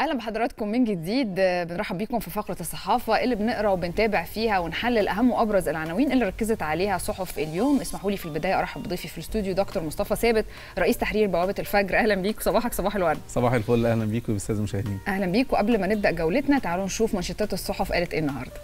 اهلا بحضراتكم من جديد بنرحب بيكم في فقره الصحافه اللي بنقرا وبنتابع فيها ونحلل اهم وابرز العناوين اللي ركزت عليها صحف اليوم اسمحوا لي في البدايه ارحب بضيفي في الاستوديو دكتور مصطفى ثابت رئيس تحرير بوابه الفجر اهلا بيك صباحك صباح الورد صباح الفل اهلا بيكم باستاذ المشاهدين اهلا بيك وقبل ما نبدا جولتنا تعالوا نشوف منشطات الصحف قالت ايه النهارده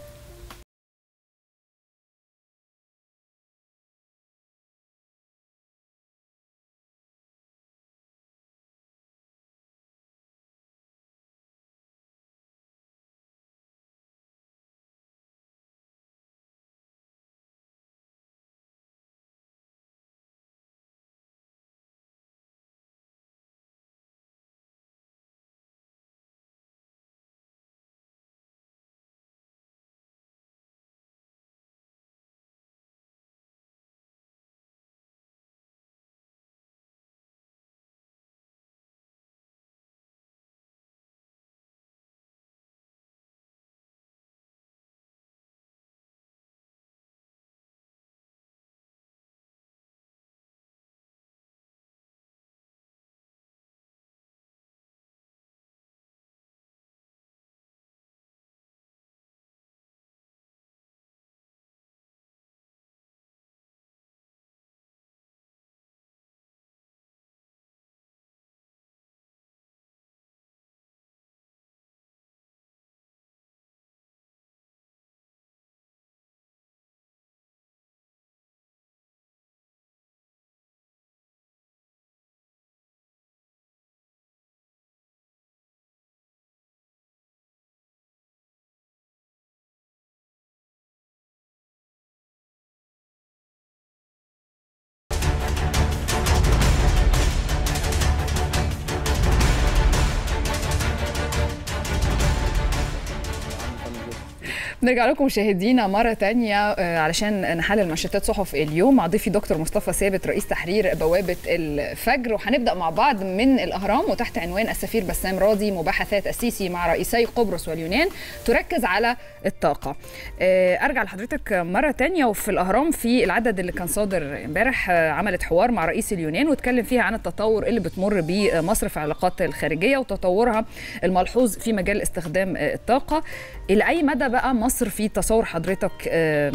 نرجع لكم مشاهدينا مرة تانية علشان نحلل منشطات صحف اليوم مع ضيفي دكتور مصطفى ثابت رئيس تحرير بوابة الفجر وهنبدأ مع بعض من الأهرام وتحت عنوان السفير بسام راضي مباحثات السيسي مع رئيسي قبرص واليونان تركز على الطاقة أرجع لحضرتك مرة تانية وفي الأهرام في العدد اللي كان صادر امبارح عملت حوار مع رئيس اليونان واتكلم فيها عن التطور اللي بتمر بيه مصر في العلاقات الخارجية وتطورها الملحوظ في مجال استخدام الطاقة إلى أي مدى بقى مصر في تصور حضرتك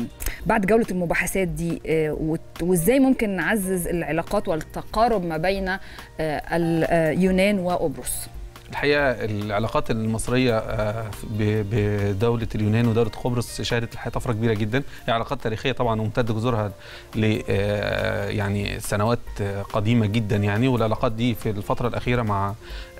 بعد جولة المباحثات دي وإزاي ممكن نعزز العلاقات والتقارب ما بين اليونان وقبرص؟ الحقيقه العلاقات المصريه بدوله اليونان ودوله قبرص شهدت الحقيقه طفره كبيره جدا هي علاقات تاريخيه طبعا وممتد جذورها ل يعني سنوات قديمه جدا يعني والعلاقات دي في الفتره الاخيره مع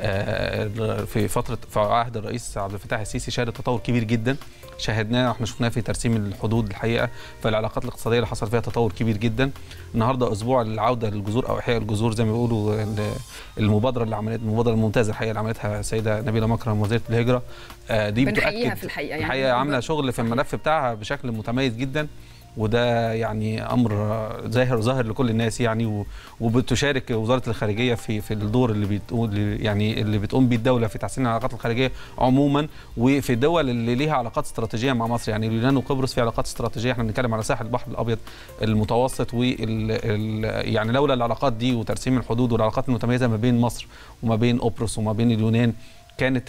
في فتره في عهد الرئيس عبد الفتاح السيسي شهدت تطور كبير جدا شاهدناه احنا شفناه في ترسيم الحدود الحقيقه فالعلاقات الاقتصاديه اللي حصل فيها تطور كبير جدا النهارده اسبوع العوده للجذور او احياء الجذور زي ما بيقولوا المبادره اللي عملت المبادره الممتازه الحقيقه اللي عملتها السيده نبيله مكرم وزيره الهجره دي بتاكد في الحقيقه يعني الحقيقه عامله شغل في الملف بتاعها بشكل متميز جدا وده يعني امر ظاهر ظاهر لكل الناس يعني وبتشارك وزاره الخارجيه في في الدور اللي بتقول يعني اللي بتقوم بيه الدوله في تحسين العلاقات الخارجيه عموما وفي الدول اللي ليها علاقات استراتيجيه مع مصر يعني اليونان وقبرص في علاقات استراتيجيه احنا بنتكلم على ساحل البحر الابيض المتوسط وال يعني لولا العلاقات دي وترسيم الحدود والعلاقات المتميزه ما بين مصر وما بين قبرص وما بين اليونان كانت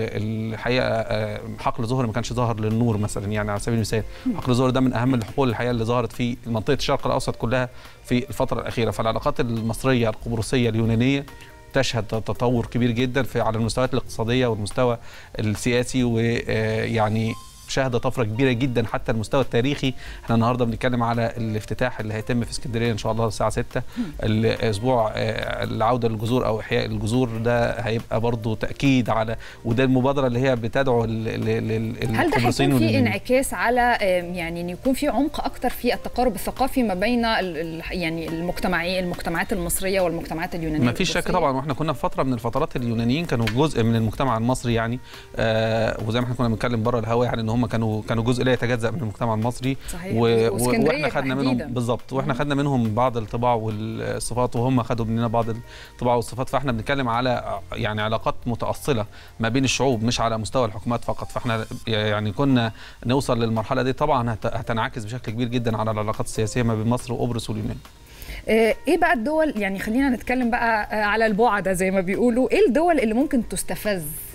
الحقيقه حقل ظهر ما كانش ظاهر للنور مثلا يعني على سبيل المثال حقل ظهر ده من اهم الحقول الحقيقه اللي ظهرت في منطقه الشرق الاوسط كلها في الفتره الاخيره فالعلاقات المصريه القبرصيه اليونانيه تشهد تطور كبير جدا في على المستويات الاقتصاديه والمستوى السياسي ويعني شهد طفره كبيره جدا حتى المستوى التاريخي احنا النهارده بنتكلم على الافتتاح اللي هيتم في اسكندريه ان شاء الله الساعه 6 الاسبوع العوده للجذور او احياء الجذور ده هيبقى برضه تاكيد على وده المبادره اللي هي بتدعو للقبرصيين هل ده هيكون في انعكاس على يعني ان يكون في عمق اكتر في التقارب الثقافي ما بين يعني المجتمعين المجتمعات المصريه والمجتمعات اليونانيه ما فيش شك طبعا واحنا كنا في فتره من الفترات اليونانيين كانوا جزء من المجتمع المصري يعني آه وزي ما احنا كنا بنتكلم بره الهواء يعني ان هم كانوا كانوا جزء لا يتجزا من المجتمع المصري صحيح. و... واحنا خدنا منهم بالظبط واحنا خدنا منهم بعض الطباع والصفات وهم خدوا مننا بعض الطباع والصفات فاحنا بنتكلم على يعني علاقات متاصله ما بين الشعوب مش على مستوى الحكومات فقط فاحنا يعني كنا نوصل للمرحله دي طبعا هتنعكس بشكل كبير جدا على العلاقات السياسيه ما بين مصر وقبرص واليونان ايه بقى الدول يعني خلينا نتكلم بقى على البعد زي ما بيقولوا ايه الدول اللي ممكن تستفز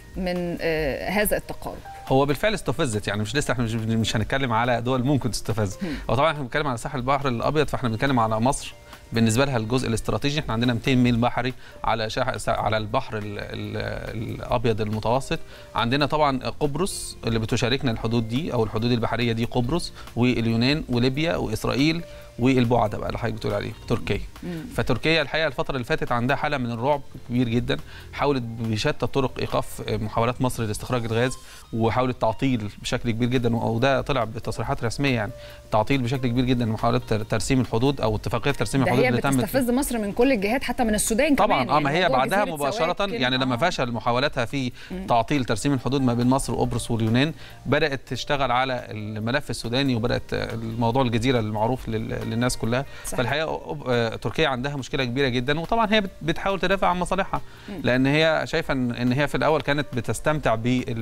من آه، هذا التقارب هو بالفعل استفزت يعني مش لسه احنا مش, مش هنتكلم على دول ممكن تستفز هو طبعا احنا بنتكلم على ساحل البحر الابيض فاحنا بنتكلم على مصر بالنسبه لها الجزء الاستراتيجي احنا عندنا 200 ميل بحري على شاح... على البحر ال... ال... الابيض المتوسط عندنا طبعا قبرص اللي بتشاركنا الحدود دي او الحدود البحريه دي قبرص واليونان وليبيا واسرائيل والبعد بقى اللي حضرتك بتقول عليه تركيا فتركيا الحقيقه الفتره اللي فاتت عندها حاله من الرعب كبير جدا حاولت بشتى الطرق ايقاف محاولات مصر لاستخراج الغاز وحاولت تعطيل بشكل كبير جدا وده طلع بتصريحات رسميه يعني تعطيل بشكل كبير جدا محاولات ترسيم الحدود او اتفاقيه ترسيم ده الحدود هي اللي تمت بتستفز مصر من كل الجهات حتى من السودان طبعا كمان اه ما هي موضوع بعدها جزيرة مباشره سواكن، يعني لما آه. فشل محاولاتها في تعطيل ترسيم الحدود ما بين مصر وقبرص واليونان بدات تشتغل على الملف السوداني وبدات الموضوع الجزيره المعروف لل- للناس كلها صحيح. فالحقيقه آه، تركيا عندها مشكله كبيره جدا وطبعا هي بت- بتحاول تدافع عن مصالحها لان هي شايفه ان إن هي في الاول كانت بتستمتع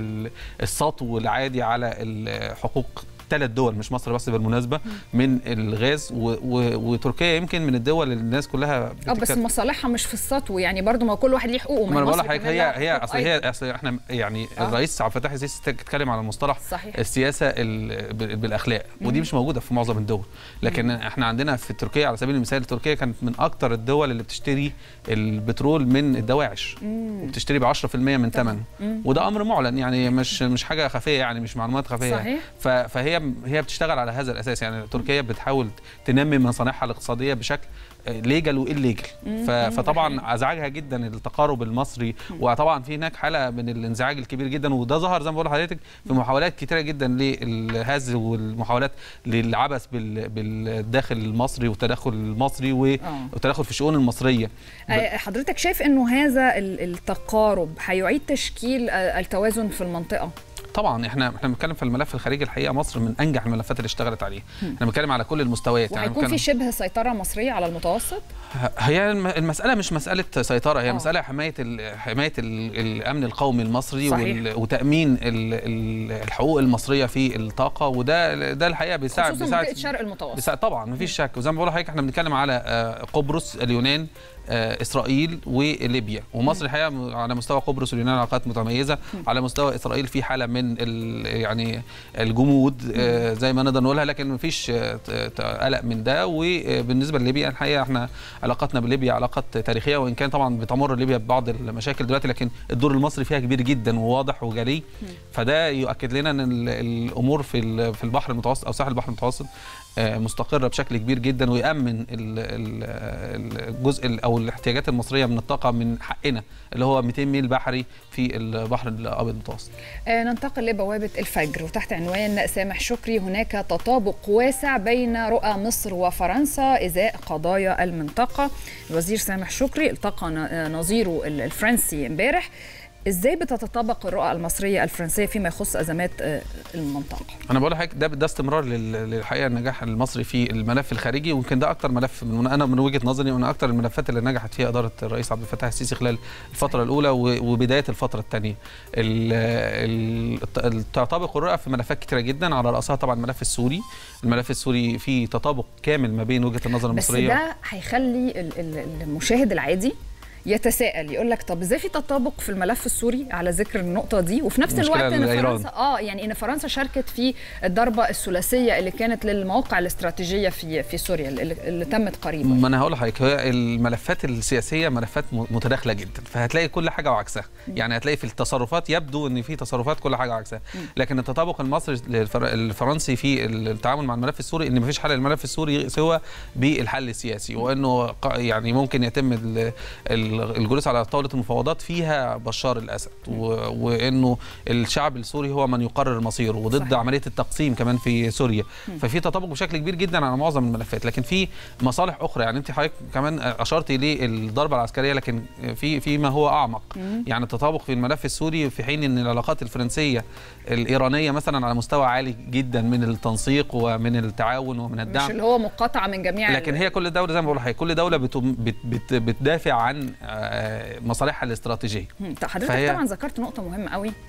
بالسطو العادي على الحقوق ثلاث دول مش مصر بس بالمناسبه من الغاز و و وتركيا يمكن من الدول اللي الناس كلها اه بس بتتكلم- مصالحها مش في السطو يعني برضو ما كل واحد ليه حقوقه ما انا بقول مصر لحضرتك كمان هي لها هي حقوق اصل أيضاً. هي اصل احنا يعني آه. الرئيس عبد الفتاح السيسي اتكلم على مصطلح صحيح. السياسه ال- بال- بالاخلاق ودي مش موجوده في معظم الدول لكن احنا عندنا في تركيا على سبيل المثال تركيا كانت من اكتر الدول اللي بتشتري البترول من الدواعش وبتشتري ب 10% من ثمنه وده امر معلن يعني مش مش حاجه خفيه يعني مش معلومات خفيه صحيح. ف- فهي هي بتشتغل على هذا الاساس يعني تركيا بتحاول تنمي مصانعها الاقتصاديه بشكل ليجل والليجل فطبعا ازعجها جدا التقارب المصري وطبعا في هناك حاله من الانزعاج الكبير جدا وده ظهر زي ما بقول لحضرتك في محاولات كتيره جدا للهز والمحاولات للعبث بال- بالداخل المصري والتدخل المصري و- آه. والتدخل في الشؤون المصريه آه، حضرتك شايف انه هذا ال- التقارب هيعيد تشكيل آه، التوازن في المنطقه طبعا احنا احنا بنتكلم في الملف الخارجي الحقيقه مصر من انجح الملفات اللي اشتغلت عليه احنا بنتكلم على كل المستويات وهيكون بنتكلم- في شبه سيطره مصريه على المتوسط هي الم- المسألة مش مسألة سيطرة هي آه. مسألة حماية ال- حماية ال- الأمن القومي المصري صحيح. وال- وتأمين ال- ال- الحقوق المصرية في الطاقة وده ده الحقيقة بيساعد خصوصا بيساعد منطقه شرق المتوسط بيساعد طبعا مفيش شك وزي ما بقول لحضرتك احنا بنتكلم على آه، قبرص اليونان آه، اسرائيل وليبيا ومصر الحقيقه م- على مستوى قبرص واليونان علاقات متميزه على مستوى اسرائيل في حاله من ال- يعني الجمود آه، زي ما نقدر نقولها لكن مفيش آه، ت- ت- قلق من ده وبالنسبه لليبيا الحقيقه احنا علاقاتنا بليبيا علاقات تاريخيه وان كان طبعا بتمر ليبيا ببعض المشاكل دلوقتي لكن الدور المصري فيها كبير جدا وواضح وجلي فده يؤكد لنا ان ال- الامور في ال- في البحر المتوسط او ساحل البحر المتوسط آه، مستقره بشكل كبير جدا ويامن ال- ال- ال- الجزء ال- او الاحتياجات المصريه من الطاقه من حقنا اللي هو 200 ميل بحري في البحر الابيض المتوسط آه، ننتقل لبوابة الفجر وتحت عنوان سامح شكري هناك تطابق واسع بين رؤى مصر وفرنسا إزاء قضايا المنطقة الوزير سامح شكري التقى ن- آه، نظيره ال- الفرنسي امبارح ازاي بتتطابق الرؤى المصريه الفرنسيه فيما يخص ازمات آه، المنطقه انا بقول لحضرتك ده ده استمرار لل- للحقيقه النجاح المصري في الملف الخارجي ويمكن ده اكتر ملف من انا من وجهه نظري من اكتر الملفات اللي نجحت فيها اداره الرئيس عبد الفتاح السيسي خلال الفتره الاولى و- وبدايه الفتره الثانيه التطابق الرؤى في ملفات كتيره جدا على راسها طبعا الملف السوري الملف السوري فيه تطابق كامل ما بين وجهه النظر بس المصريه ده هيخلي ال- ال- المشاهد العادي يتساءل يقول لك طب ازاي في تطابق في الملف السوري على ذكر النقطه دي وفي نفس المشكلة الوقت ان إيران. فرنسا اه يعني ان فرنسا شاركت في الضربه الثلاثيه اللي كانت للمواقع الاستراتيجيه في في سوريا اللي, اللي تمت قريبا ما انا هقول لحضرتك هي الملفات السياسيه ملفات م- متداخله جدا فهتلاقي كل حاجه وعكسها يعني هتلاقي في التصرفات يبدو ان في تصرفات كل حاجه وعكسها لكن التطابق المصري للفر- الفرنسي في التعامل مع الملف السوري ان مفيش حل للملف السوري سوى بالحل السياسي وانه ق- يعني ممكن يتم ال- ال- الجلوس على طاوله المفاوضات فيها بشار الاسد و- وانه الشعب السوري هو من يقرر مصيره وضد صحيح. عمليه التقسيم كمان في سوريا ففي تطابق بشكل كبير جدا على معظم الملفات لكن في مصالح اخرى يعني انت حضرتك كمان اشرتي للضربه العسكريه لكن في في ما هو اعمق يعني التطابق في الملف السوري في حين ان العلاقات الفرنسيه الايرانيه مثلا على مستوى عالي جدا من التنسيق ومن التعاون ومن مش الدعم اللي هو مقاطعه من جميع لكن هي كل دوله زي ما بقول لحضرتك كل دوله بتم- بت بت بتدافع عن آه، مصالحها الاستراتيجيه مم. طب حضرتك فهي- طبعا ذكرت نقطه مهمه قوي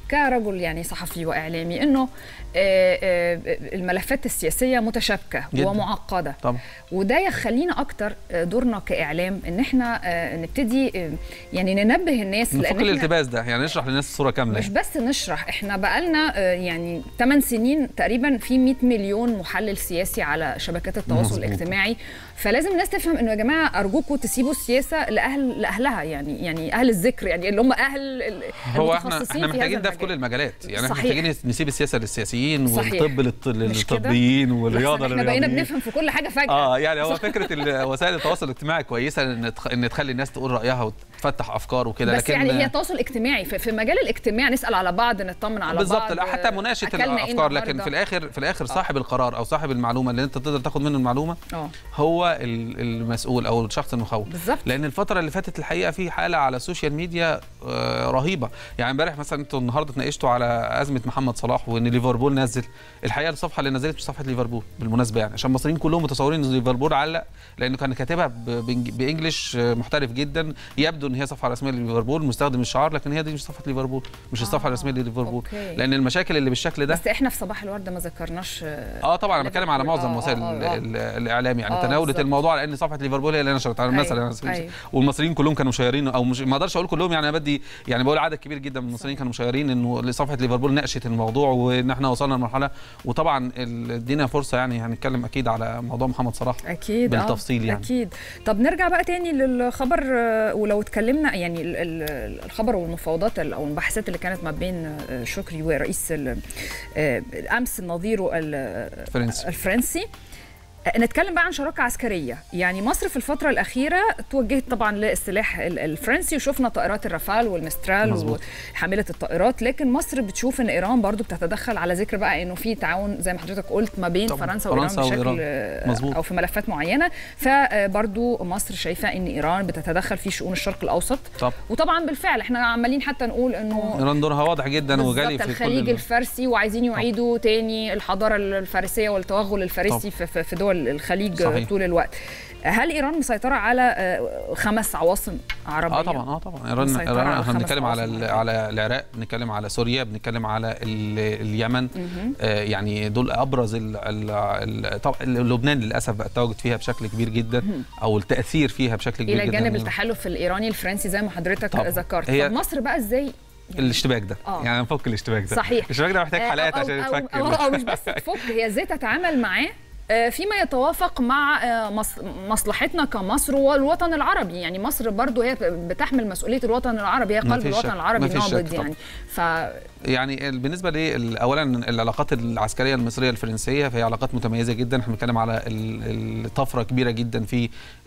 كرجل يعني صحفي واعلامي انه آه، آه، الملفات السياسيه متشابكه جداً. ومعقده طبعا وده يخلينا اكتر آه، دورنا كاعلام ان احنا آه، نبتدي آه، يعني ننبه الناس نفك إحنا الالتباس ده يعني نشرح للناس الصوره كامله مش بس نشرح احنا بقالنا آه، يعني 8 سنين تقريبا في 100 مليون محلل سياسي على شبكات التواصل مظبوط. الاجتماعي فلازم الناس تفهم انه يا جماعه ارجوكم تسيبوا السياسه لاهل لاهلها يعني يعني اهل الذكر يعني اللي هم اهل ال- هو احنا المتخصصين احنا في محتاجين هذا ده في كل المجال. المجالات يعني احنا صحيح. محتاجين نسيب السياسه للسياسيين صحيح. والطب للط- مش كده؟ للطبيين والرياضه لحسن احنا بقينا للرياضيين. بنفهم في كل حاجه فجاه اه يعني هو فكره ال- وسائل التواصل الاجتماعي كويسه ان تخ- ان تخلي الناس تقول رايها وتفتح افكار وكده بس لكن يعني هي تواصل اجتماعي في, في مجال الاجتماع نسال على بعض نطمن على بالظبط بعض لا حتى مناقشه أكلنا إيه الافكار لكن النهاردة؟ في الاخر في الاخر صاحب القرار او صاحب المعلومه اللي انت تقدر تاخد منه المعلومه اه هو ال- المسؤول او الشخص المخوف بالظبط لان الفتره اللي فاتت الحقيقه في حاله على السوشيال ميديا آه، رهيبه يعني امبارح مثلا انتوا النهارده اتناقشتوا على ازمه محمد صلاح وان ليفربول نزل الحقيقه الصفحه اللي نزلت مش صفحه ليفربول بالمناسبه يعني عشان المصريين كلهم متصورين ان ليفربول علق لانه كان كاتبها ب- بإنج- بانجلش آه، محترف جدا يبدو ان هي صفحه رسميه لليفربول مستخدم الشعار لكن هي دي مش صفحه ليفربول مش الصفحه آه، الرسميه لليفربول أوكي. لان المشاكل اللي بالشكل ده بس احنا في صباح الورده ما ذكرناش آه، اه طبعا انا بتكلم على ليفربول. معظم آه، وسائل آه، ال- آه. ال- الاعلام يعني آه، تناولت بالظبط. الموضوع لان صفحه ليفربول هي اللي نشرت على أيوة، مثلا على سبيل المثال. أيوة. والمصريين كلهم كانوا مشيرين او مش ما اقدرش اقول كلهم يعني انا بدي يعني بقول عدد كبير جدا من المصريين كانوا مشيرين انه صفحه ليفربول ناقشت الموضوع وان احنا وصلنا لمرحله وطبعا ال- ادينا فرصه يعني هنتكلم اكيد على موضوع محمد صلاح اكيد آه، بالتفصيل يعني. اكيد طب نرجع بقى تاني للخبر آه، ولو اتكلمنا يعني ال- ال- الخبر والمفاوضات ال- او المباحثات اللي كانت ما بين آه، شكري ورئيس ال- آه، امس نظيره ال- فرنسي الفرنسي آه، نتكلم بقى عن شراكة عسكرية يعني مصر في الفترة الأخيرة توجهت طبعا للسلاح ال- الفرنسي وشفنا طائرات الرافال والمسترال مظبوط. وحاملة الطائرات لكن مصر بتشوف ان ايران برضو بتتدخل على ذكر بقى انه في تعاون زي ما حضرتك قلت ما بين طبعاً. فرنسا وايران فرنسا بشكل وإيران. آه، مظبوط. او في ملفات معينة فبرضو مصر شايفة ان ايران بتتدخل في شؤون الشرق الاوسط طب وطبعا بالفعل احنا عمالين حتى نقول انه ايران دورها واضح جدا وجالي بالظبط في الخليج كل ال- الفارسي وعايزين يعيدوا تاني الحضاره الفارسيه والتوغل الفارسي في, في في دول الخليج صحيح. طول الوقت هل ايران مسيطره على آه، خمس عواصم عربيه اه طبعا اه طبعا ايران مسيطرة ايران على احنا خمس بنتكلم على عواصم ال- على العراق بنتكلم على سوريا بنتكلم على ال- اليمن مهم. آه يعني دول ابرز ال ال ال طبعا لبنان للاسف بقى التواجد فيها بشكل كبير جدا مهم. او التاثير فيها بشكل كبير الى جدا جانب من التحالف الايراني الفرنسي زي ما حضرتك طبعاً. ذكرت هي- طب مصر بقى ازاي الاشتباك ده آه. يعني نفك الاشتباك ده صحيح. الاشتباك ده محتاج آه، حلقات أو- عشان أو, يتفك أو, أو مش بس تفك هي ازاي تتعامل معاه آه، فيما يتوافق مع آه، مص- مصلحتنا كمصر والوطن العربي يعني مصر برضو هي بتحمل مسؤوليه الوطن العربي هي ما قلب فيش الوطن شك. العربي ما فيش شك نابض طبعاً. يعني ف يعني ال- بالنسبه لي اولا العلاقات العسكريه المصريه الفرنسيه فهي علاقات متميزه جدا احنا بنتكلم على ال- الطفره كبيره جدا في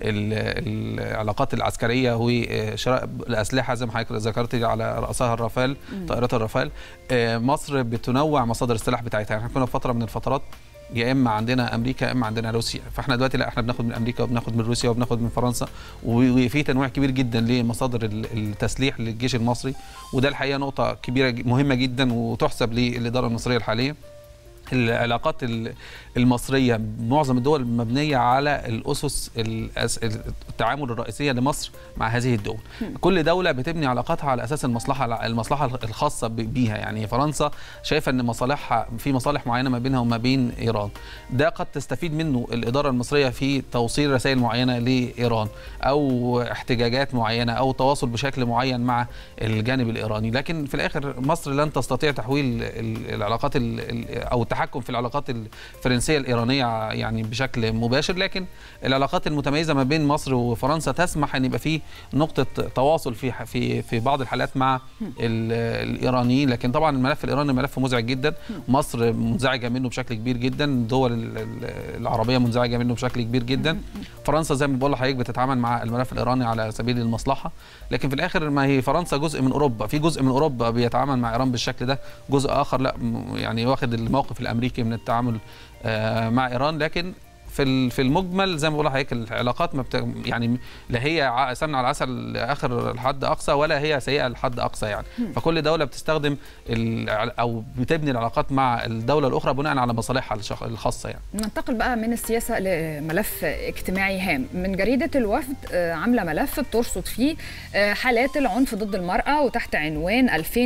ال- العلاقات العسكريه وشراء الاسلحه زي ما حضرتك ذكرتي على راسها الرافال طائرات الرافال آه، مصر بتنوع مصادر السلاح بتاعتها يعني احنا كنا في فتره من الفترات يا اما عندنا امريكا يا اما عندنا روسيا فاحنا دلوقتي لا احنا بناخد من امريكا وبناخد من روسيا وبناخد من فرنسا و- وفي تنويع كبير جدا لمصادر ال- التسليح للجيش المصري وده الحقيقه نقطه كبيره ج- مهمه جدا وتحسب للاداره المصريه الحاليه العلاقات ال- المصريه معظم الدول مبنيه على الاسس الأس- التعامل الرئيسيه لمصر مع هذه الدول كل دوله بتبني علاقاتها على اساس المصلحه المصلحه الخاصه ب- بيها يعني فرنسا شايفه ان مصالحها في مصالح معينه ما بينها وما بين ايران ده قد تستفيد منه الاداره المصريه في توصيل رسائل معينه لايران او احتجاجات معينه او تواصل بشكل معين مع الجانب الايراني لكن في الاخر مصر لن تستطيع تحويل ال- العلاقات ال- ال- او التحكم في العلاقات الفرنسيه الايرانيه يعني بشكل مباشر لكن العلاقات المتميزه ما بين مصر وفرنسا تسمح ان يبقى في نقطه تواصل في في في بعض الحالات مع ال- الايرانيين لكن طبعا الملف الايراني ملف مزعج جدا مصر منزعجه منه بشكل كبير جدا الدول ال- ال- العربيه منزعجه منه بشكل كبير جدا فرنسا زي ما بقول لحضرتك بتتعامل مع الملف الايراني على سبيل المصلحه لكن في الاخر ما هي فرنسا جزء من اوروبا في جزء من اوروبا بيتعامل مع ايران بالشكل ده جزء اخر لا م- يعني واخد الموقف الامريكي من التعامل آه، مع ايران لكن في ال- في المجمل زي ما بقول لحضرتك العلاقات ما بت... يعني لا هي ع- سمنه على العسل لاخر لحد اقصى ولا هي سيئه لحد اقصى يعني فكل دوله بتستخدم ال... او بتبني العلاقات مع الدوله الاخرى بناء على مصالحها الشخ... الخاصه يعني ننتقل بقى من السياسة لملف اجتماعي هام من جريدة الوفد آه، عاملة ملف بترصد فيه آه، حالات العنف ضد المرأة وتحت عنوان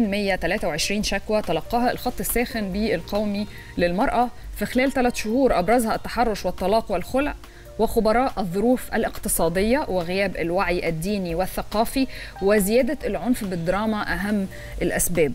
2123 شكوى تلقاها الخط الساخن بالقومي للمرأة في خلال ثلاث شهور أبرزها التحرش والطلاق والخلع وخبراء الظروف الاقتصادية وغياب الوعي الديني والثقافي وزيادة العنف بالدراما أهم الأسباب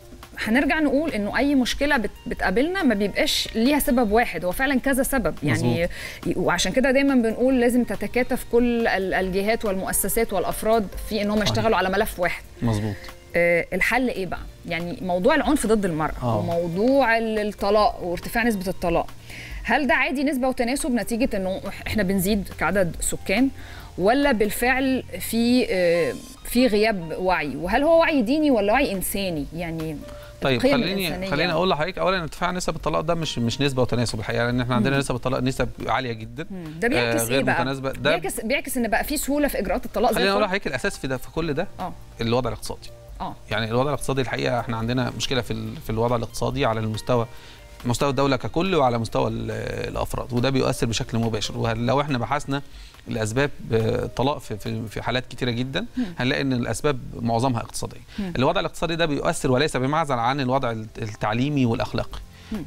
هنرجع نقول انه اي مشكله بت- بتقابلنا ما بيبقاش ليها سبب واحد هو فعلا كذا سبب يعني وعشان كده دايما بنقول لازم تتكاتف كل ال- الجهات والمؤسسات والافراد في انهم يشتغلوا على ملف واحد مظبوط آه، الحل ايه بقى يعني موضوع العنف ضد المراه آه. وموضوع ال- الطلاق وارتفاع نسبه الطلاق هل ده عادي نسبه وتناسب نتيجه انه احنا بنزيد كعدد سكان ولا بالفعل في آه، في غياب وعي وهل هو وعي ديني ولا وعي انساني يعني طيب القيم خليني الإنسانية. خليني اقول لحضرتك اولا ارتفاع نسب الطلاق ده مش مش نسبه وتناسب الحقيقه لان احنا عندنا نسب الطلاق نسب عاليه جدا ده بيعكس آه، غير ايه بقى؟ متناسبة. ده- بيعكس بيعكس ان بقى في سهوله في اجراءات الطلاق زي خليني اقول الفل؟ لحضرتك الاساس في ده في كل ده اه الوضع الاقتصادي اه يعني الوضع الاقتصادي الحقيقه احنا عندنا مشكله في ال- في الوضع الاقتصادي على المستوى مستوى الدوله ككل وعلى مستوى ال- الافراد وده بيؤثر بشكل مباشر ولو احنا بحثنا الاسباب آه، الطلاق في في في حالات كتيره جدا هنلاقي ان الاسباب معظمها اقتصاديه الوضع الاقتصادي ده بيؤثر وليس بمعزل عن الوضع التعليمي والاخلاقي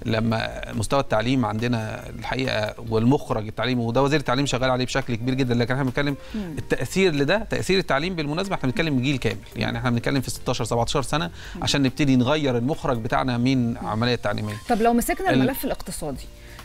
لما مستوى التعليم عندنا الحقيقه والمخرج التعليمي وده وزير التعليم شغال عليه بشكل كبير جدا لكن احنا بنتكلم التاثير لده تاثير التعليم بالمناسبه احنا بنتكلم جيل كامل يعني احنا بنتكلم في 16 17 سنه عشان نبتدي نغير المخرج بتاعنا من عمليه تعليميه طب لو مسكنا ال- الملف الاقتصادي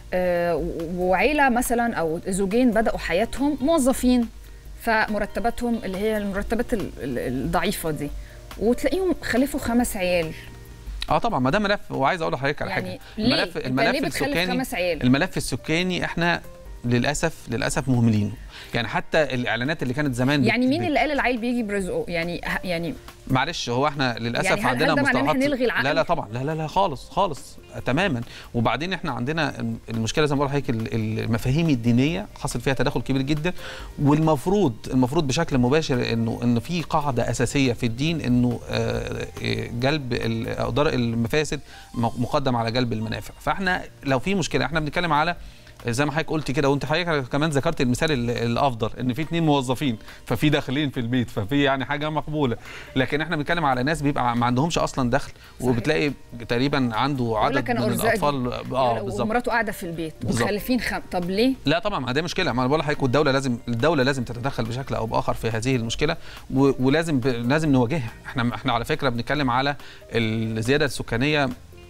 آه و- وعيله مثلا او زوجين بداوا حياتهم موظفين فمرتباتهم اللي هي المرتبات ال- ال- الضعيفه دي وتلاقيهم خلفوا خمس عيال اه طبعا ما ده ملف وعايز اقول لحضرتك على يعني حاجه ليه؟ الملف أنت الملف ليه بتخلف السكاني خمس عيال؟ الملف السكاني احنا للاسف للاسف مهملينه يعني حتى الاعلانات اللي كانت زمان بت- يعني مين بت- اللي قال العيل بيجي برزقه يعني يعني معلش هو احنا للاسف يعني هل- عندنا هل ده معناه إن مصطلحات إحنا نلغي العقل؟ لا لا طبعا لا لا لا خالص خالص تماما وبعدين احنا عندنا المشكله زي ما بقول لحضرتك ال- المفاهيم الدينيه حصل فيها تداخل كبير جدا والمفروض المفروض بشكل مباشر انه انه في قاعده اساسيه في الدين انه آه، آه، جلب ال- أو درء المفاسد مقدم على جلب المنافع فاحنا لو في مشكله احنا بنتكلم على زي ما حضرتك قلت كده وانت حضرتك كمان ذكرت المثال ال- الافضل ان في اتنين موظفين ففي داخلين في البيت ففي يعني حاجه مقبوله لكن احنا بنتكلم على ناس بيبقى ما عندهمش اصلا دخل صحيح. وبتلاقي تقريبا عنده يقول عدد لك انا من ارزاق الاطفال اه بالظبط ومراته قاعده في البيت بالظبط. ومخلفين خم طب ليه؟ لا طبعا ما ده مشكله ما انا بقول لحضرتك والدوله لازم الدوله لازم تتدخل بشكل او باخر في هذه المشكله و- ولازم ب... لازم نواجهها احنا احنا على فكره بنتكلم على الزياده السكانيه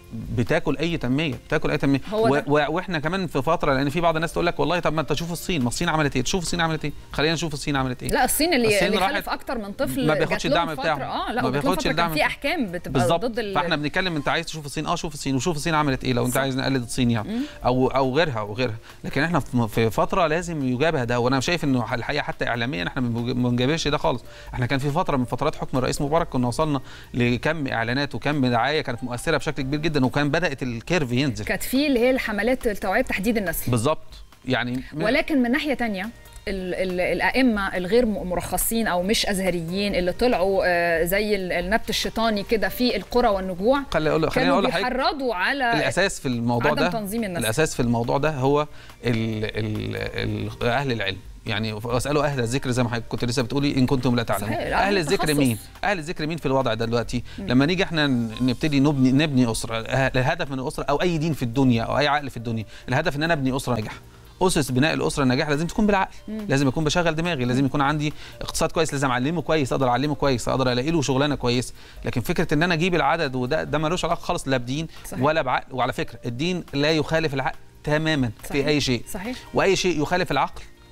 بتاكل اي تنميه بتاكل اي تنميه هو و... ده. و... واحنا كمان في فتره لان في بعض الناس تقول لك والله طب ما انت شوف الصين ما الصين عملت ايه تشوف الصين عملت ايه خلينا نشوف الصين عملت ايه لا الصين اللي الصين اللي راحت- خلف اكتر من طفل ما جات بياخدش لهم الدعم فترة- بتاعهم. اه لا ما وجات لهم بياخدش فترة الدعم كان في بتاعهم. احكام بتبقى بالظبط ضد ال... فاحنا بنتكلم انت عايز تشوف الصين اه شوف الصين وشوف الصين عملت ايه لو انت صح. عايز نقلد الصين يعني او او غيرها او غيرها لكن احنا في في فتره لازم يجابه ده وانا شايف انه الحقيقه حتى اعلاميا احنا ما بنجابهش ده خالص احنا كان في فتره من فترات حكم الرئيس مبارك كنا وصلنا لكم اعلانات وكم دعايه كانت مؤثره بشكل كبير جدا وكان بدات الكيرف ينزل كانت في اللي هي الحملات التوعيه بتحديد النسل بالظبط يعني ولكن من ناحيه تانية ال ال الائمه الغير م- مرخصين او مش ازهريين اللي طلعوا آه، زي ال- النبت الشيطاني كده في القرى والنجوع خلي اقول خليني كانوا اقول لحضرتك بيحرضوا على الاساس في الموضوع عدم ده تنظيم النسل. الاساس في الموضوع ده هو ال ال ال اهل العلم يعني واسالوا اهل الذكر زي ما حضرتك كنت لسه بتقولي ان كنتم لا تعلمون صحيح، لا، اهل الذكر تخصص. مين اهل الذكر مين في الوضع ده دلوقتي لما نيجي احنا نبتدي نبني نبني اسره الهدف من الاسره او اي دين في الدنيا او اي عقل في الدنيا الهدف ان انا ابني اسره ناجحه اسس بناء الاسره الناجحه لازم تكون بالعقل لازم يكون بشغل دماغي لازم يكون عندي اقتصاد كويس لازم اعلمه كويس اقدر اعلمه كويس اقدر الاقي له شغلانه كويسه لكن فكره ان انا اجيب العدد وده ده ملوش علاقه خالص لا بدين صحيح. ولا بعقل وعلى فكره الدين لا يخالف العقل تماما صحيح. في اي شيء صحيح واي شيء يخالف العقل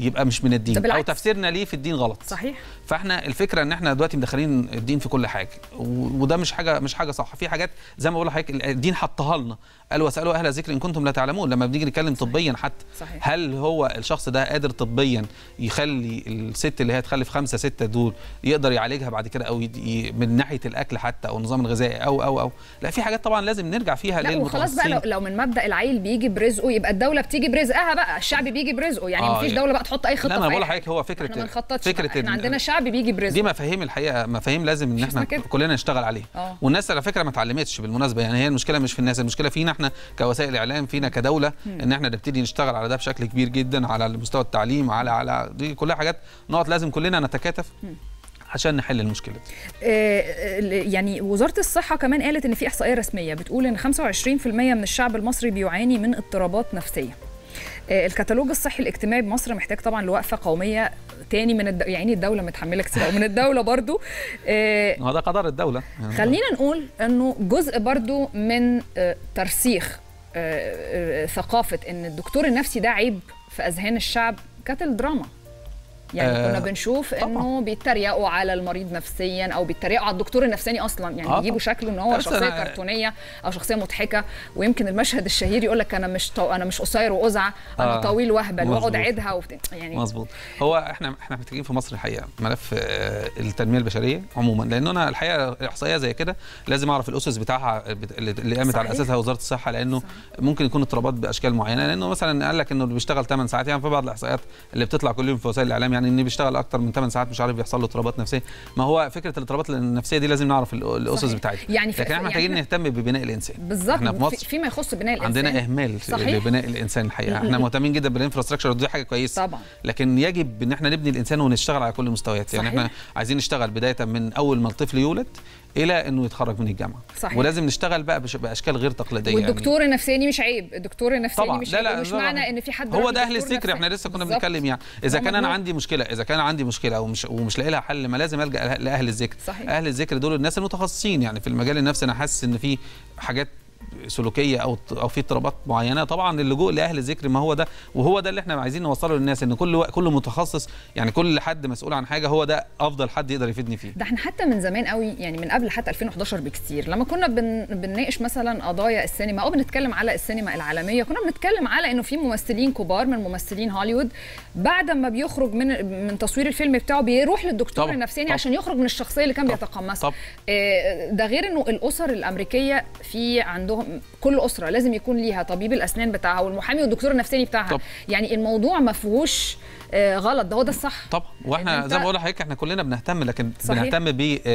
يبقى مش من ده الدين او بالعكس. تفسيرنا ليه في الدين غلط صحيح فاحنا الفكره ان احنا دلوقتي مدخلين الدين في كل حاجه و- وده مش حاجه مش حاجه صح في حاجات زي ما بقول لحضرتك الدين حطها لنا قال واسالوا اهل الذكر ان كنتم لا تعلمون لما بنيجي نتكلم طبيا حتى صحيح. هل هو الشخص ده قادر طبيا يخلي الست اللي هي تخلف خمسه سته دول يقدر يعالجها بعد كده او يد- ي- من ناحيه الاكل حتى او النظام الغذائي او او او لا في حاجات طبعا لازم نرجع فيها لا وخلاص بقى لو, للمتخصصين لو من مبدا العيل بيجي برزقه يبقى الدوله بتيجي برزقها بقى الشعب بيجي برزقه يعني آه، مفيش يعني- دوله بقى تحط اي خطه لا انا في بقول أي حاجة. لحضرتك هو فكره احنا ما نخططش فكره فكره احنا ال- عندنا شعب بيجي برزقه دي مفاهيم الحقيقه مفاهيم لازم ان مش اسمها احنا كده. كلنا نشتغل عليها اه. والناس على فكره ما اتعلمتش بالمناسبه يعني هي المشكله مش في الناس المشكله فينا احنا كوسائل اعلام فينا كدوله ان احنا نبتدي نشتغل على ده بشكل كبير جدا على مستوى التعليم على على دي كلها حاجات نقط لازم كلنا نتكاتف عشان نحل المشكله دي آه، آه، يعني وزاره الصحه كمان قالت ان في احصائيه رسميه بتقول ان 25% من الشعب المصري بيعاني من اضطرابات نفسيه آه، الكتالوج الصحي الاجتماعي بمصر محتاج طبعا لوقفه قوميه تاني من الد... يعني الدوله متحمله كتير أوي من الدوله برضو آه، وهذا قدر الدوله يعني خلينا نقول انه جزء برضو من آه، ترسيخ آه، آه، ثقافه ان الدكتور النفسي ده عيب في اذهان الشعب كانت الدراما يعني آه، كنا بنشوف طبعاً. انه بيتريقوا على المريض نفسيا او بيتريقوا على الدكتور النفساني اصلا يعني آه، بيجيبوا طبعاً. شكله ان هو بس شخصيه أنا- كرتونيه او شخصيه مضحكه ويمكن المشهد الشهير يقول لك انا مش طو... انا مش قصير وازعه انا آه، طويل وهبل واقعد مظبوط. اعيدها وبت... يعني مظبوط هو احنا احنا محتاجين في مصر الحقيقه ملف آه، التنميه البشريه عموما لان انا الحقيقه احصائيه زي كده لازم اعرف الاسس بتاعها بت- اللي اللي قامت على صحيح. اساسها وزاره الصحه لانه صحيح. ممكن يكون اضطرابات باشكال معينه لانه مثلا قال لك انه اللي بيشتغل 8 ساعات يعني في بعض الاحصائيات اللي بتطلع كل يوم في وسائل الاعلام يعني ان بيشتغل اكتر من 8 ساعات مش عارف بيحصل له اضطرابات نفسيه ما هو فكره الاضطرابات النفسيه دي لازم نعرف ال- الاسس صحيح. بتاعتها يعني في- لكن احنا يعني محتاجين إحنا- نهتم ببناء الانسان بالظبط احنا في في- مصر فيما يخص بناء الانسان عندنا اهمال في- صحيح. لبناء الانسان الحقيقه احنا مهتمين جدا بالانفراستراكشر ودي حاجه كويسه طبعا لكن يجب ان احنا نبني الانسان ونشتغل على كل المستويات يعني صحيح. احنا عايزين نشتغل بدايه من اول ما الطفل يولد الى انه يتخرج من الجامعه صحيح. ولازم نشتغل بقى بش- باشكال غير تقليديه والدكتور النفساني مش عيب الدكتور النفساني طبعا مش لا عيب لا مش لا، معنى لا. ان في حد هو راح ده اهل لدكتور الذكر احنا نفساني. لسه كنا بالظبط. بنتكلم يعني اذا هو كان انا مجموع. عندي مشكله اذا كان عندي مشكله ومش ومش لاقي لها حل ما لازم الجا لاهل الذكر صحيح. اهل الذكر دول الناس المتخصصين يعني في المجال النفسي انا حاسس ان في حاجات سلوكيه او او في اضطرابات معينه طبعا اللجوء لاهل الذكر ما هو ده وهو ده اللي احنا عايزين نوصله للناس ان كل كل متخصص يعني كل حد مسؤول عن حاجه هو ده افضل حد يقدر يفيدني فيه ده احنا حتى من زمان قوي يعني من قبل حتى 2011 بكتير لما كنا بن بنناقش مثلا قضايا السينما او بنتكلم على السينما العالميه كنا بنتكلم على انه في ممثلين كبار من ممثلين هوليوود بعد ما بيخرج من من تصوير الفيلم بتاعه بيروح للدكتور طبعا، النفساني طبعا. عشان يخرج من الشخصيه اللي كان طبعا، بيتقمصها طبعا. آه، ده غير انه الاسر الامريكيه في عندهم كل اسره لازم يكون ليها طبيب الاسنان بتاعها والمحامي والدكتور النفساني بتاعها طبعا. يعني الموضوع ما فيهوش آه، غلط ده هو ده الصح طبعا واحنا أنت- زي ما بقول لحضرتك احنا كلنا بنهتم لكن صحيح. بنهتم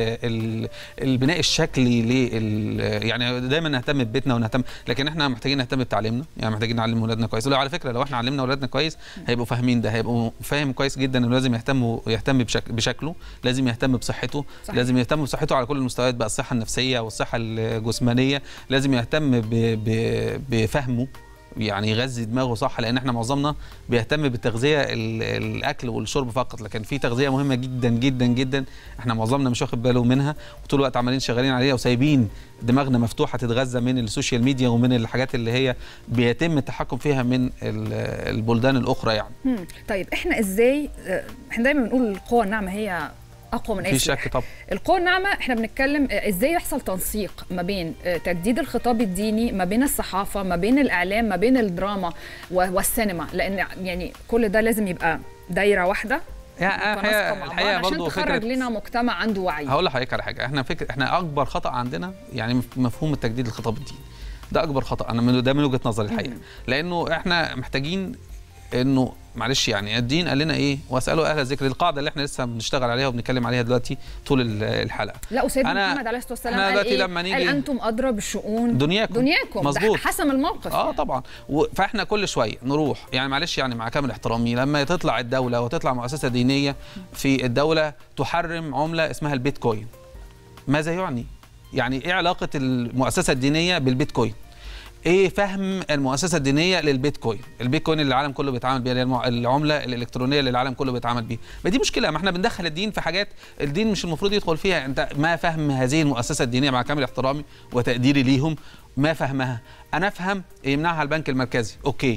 بالبناء الشكلي لل يعني دايما نهتم ببيتنا ونهتم لكن احنا محتاجين نهتم بتعليمنا يعني محتاجين نعلم اولادنا كويس ولو على فكره لو احنا علمنا اولادنا كويس هيبقوا فاهمين ده هيبقوا فاهم كويس جدا انه لازم يهتم يهتم بشك بشكله لازم يهتم بصحته صحيح. لازم يهتم بصحته على كل المستويات بقى الصحه النفسيه والصحه الجسمانيه لازم يهتم ب... ب... بفهمه يعني يغذي دماغه صح لان احنا معظمنا بيهتم بالتغذيه ال- الاكل والشرب فقط لكن في تغذيه مهمه جدا جدا جدا احنا معظمنا مش واخد باله منها وطول الوقت عمالين شغالين عليها وسايبين دماغنا مفتوحه تتغذى من السوشيال ميديا ومن الحاجات اللي هي بيتم التحكم فيها من ال- البلدان الاخرى يعني مم. طيب احنا ازاي آه، احنا دايما بنقول القوه الناعمه هي اقوى من اي في سلاح شك طبعا القوة الناعمة احنا بنتكلم آه، ازاي يحصل تنسيق ما بين آه، تجديد الخطاب الديني ما بين الصحافة ما بين الإعلام ما بين الدراما و- والسينما لأن يعني كل ده لازم يبقى دايرة واحدة يعني متناسقة مع بعض الحقيقه عشان برضه تخرج فكره لنا مجتمع عنده وعي هقول لحضرتك على حاجه احنا فكر احنا اكبر خطا عندنا يعني مف- مفهوم التجديد الخطاب الديني ده اكبر خطا انا من ده من وجهه نظري الحقيقه لانه احنا محتاجين انه معلش يعني الدين قال لنا ايه واسالوا اهل الذكر القاعده اللي احنا لسه بنشتغل عليها وبنتكلم عليها دلوقتي طول ال- الحلقه لا وسيدنا أنا- محمد عليه الصلاة والسلام إحنا قال دلوقتي إيه؟ لما نيجي- قال أنتم أدرى بالشؤون دنياكم دنياكم ده مظبوط حسم الموقف اه يعني. طبعا و- فاحنا كل شويه نروح يعني معلش يعني مع كامل احترامي لما تطلع الدوله وتطلع مؤسسه دينيه في الدوله تحرم عمله اسمها البيتكوين ماذا يعني يعني ايه علاقه المؤسسه الدينيه بالبيتكوين ايه فهم المؤسسه الدينيه للبيتكوين البيتكوين اللي العالم كله بيتعامل بيها اللي هي المع- العمله الالكترونيه اللي العالم كله بيتعامل بيها ما دي مشكله ما احنا بندخل الدين في حاجات الدين مش المفروض يدخل فيها انت ما فهم هذه المؤسسه الدينيه مع كامل احترامي وتقديري ليهم ما فهمها انا افهم يمنعها البنك المركزي اوكي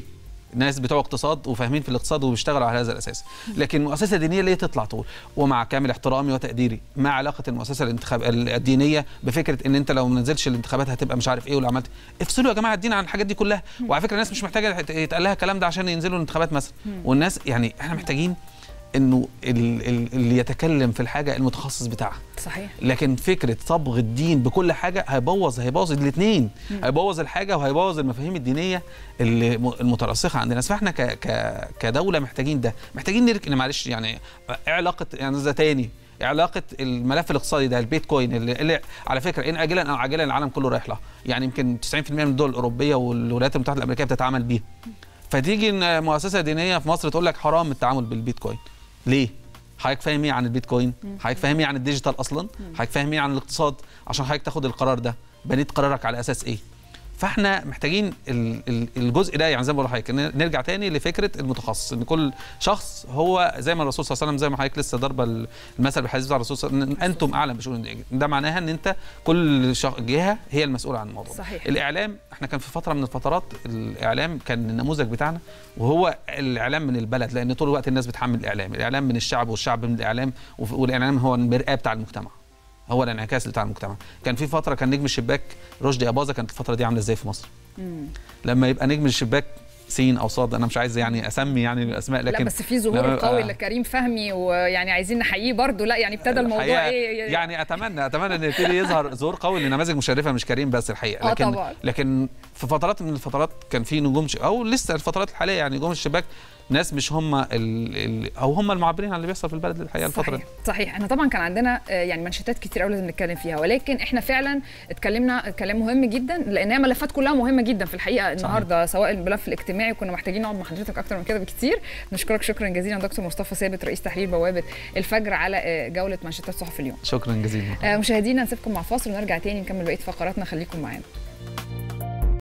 ناس بتوع اقتصاد وفاهمين في الاقتصاد وبيشتغلوا على هذا الاساس لكن مؤسسه دينيه ليه تطلع تقول ومع كامل احترامي وتقديري ما علاقه المؤسسه الانتخاب الدينيه بفكره ان انت لو ما نزلتش الانتخابات هتبقى مش عارف ايه ولو عملت افصلوا يا جماعه الدين عن الحاجات دي كلها وعلى فكره الناس مش محتاجه يتقال لها الكلام ده عشان ينزلوا الانتخابات مثلا والناس يعني احنا محتاجين انه ال- ال- اللي يتكلم في الحاجه المتخصص بتاعها صحيح لكن فكره صبغ الدين بكل حاجه هيبوظ هيبوظ الاثنين هيبوظ الحاجه وهيبوظ المفاهيم الدينيه اللي م- المترسخه عند الناس فاحنا ك ك كدوله محتاجين ده محتاجين نركن معلش يعني إيه علاقه يعني ده تاني إيه علاقه الملف الاقتصادي ده البيتكوين اللي, اللي على فكره ان اجلا او عاجلا العالم كله رايح لها يعني يمكن 90% من الدول الاوروبيه والولايات المتحده الامريكيه بتتعامل بيها فتيجي إن مؤسسه دينيه في مصر تقول لك حرام التعامل بالبيتكوين ليه حضرتك فاهم ايه عن البيتكوين حضرتك فاهم ايه عن الديجيتال اصلا حضرتك فاهم ايه عن الاقتصاد عشان حضرتك تاخد القرار ده بنيت قرارك على اساس ايه فاحنا محتاجين ال- ال- الجزء ده يعني زي ما بقول لحضرتك إن نرجع تاني لفكره المتخصص ان كل شخص هو زي ما الرسول صلى الله عليه وسلم زي ما حضرتك لسه ضاربه ال- المثل بالحديث بتاع الرسول صلى الله عليه وسلم إن انتم اعلم بشؤون الدنيا. ده معناها ان انت كل شخ- جهه هي المسؤوله عن الموضوع صحيح. الاعلام احنا كان في فتره من الفترات الاعلام كان النموذج بتاعنا وهو الاعلام من البلد لان طول الوقت الناس بتحمل الاعلام الاعلام من الشعب والشعب من الاعلام وف- والاعلام هو المرآه بتاع المجتمع هو الانعكاس بتاع المجتمع كان في فتره كان نجم الشباك رشدي اباظه كانت الفتره دي عامله ازاي في مصر مم. لما يبقى نجم الشباك سين او صاد انا مش عايز يعني اسمي يعني الاسماء لكن لا بس في ظهور لما يبقى- قوي لكريم فهمي ويعني عايزين نحييه برضه لا يعني ابتدى الموضوع الحقيقة ايه يعني اتمنى اتمنى ان يبتدي يظهر ظهور قوي لنماذج مشرفه مش كريم بس الحقيقه آه لكن طبعاً. لكن في فترات من الفترات كان في نجوم ش... او لسه الفترات الحاليه يعني نجوم الشباك ناس مش هم ال... ال... او هم المعبرين عن اللي بيحصل في البلد الحقيقه الفتره صحيح صحيح احنا طبعا كان عندنا آه، يعني منشطات كتير قوي لازم نتكلم فيها ولكن احنا فعلا اتكلمنا كلام مهم جدا لان هي ملفات كلها مهمه جدا في الحقيقه النهارده سواء الملف الاجتماعي كنا محتاجين نقعد مع حضرتك اكتر من كده بكتير نشكرك شكرا جزيلا دكتور مصطفى ثابت رئيس تحرير بوابه الفجر على آه، جوله منشطات صحف اليوم شكرا جزيلا آه، مشاهدينا نسيبكم مع فاصل ونرجع تاني نكمل بقيه فقراتنا خليكم معانا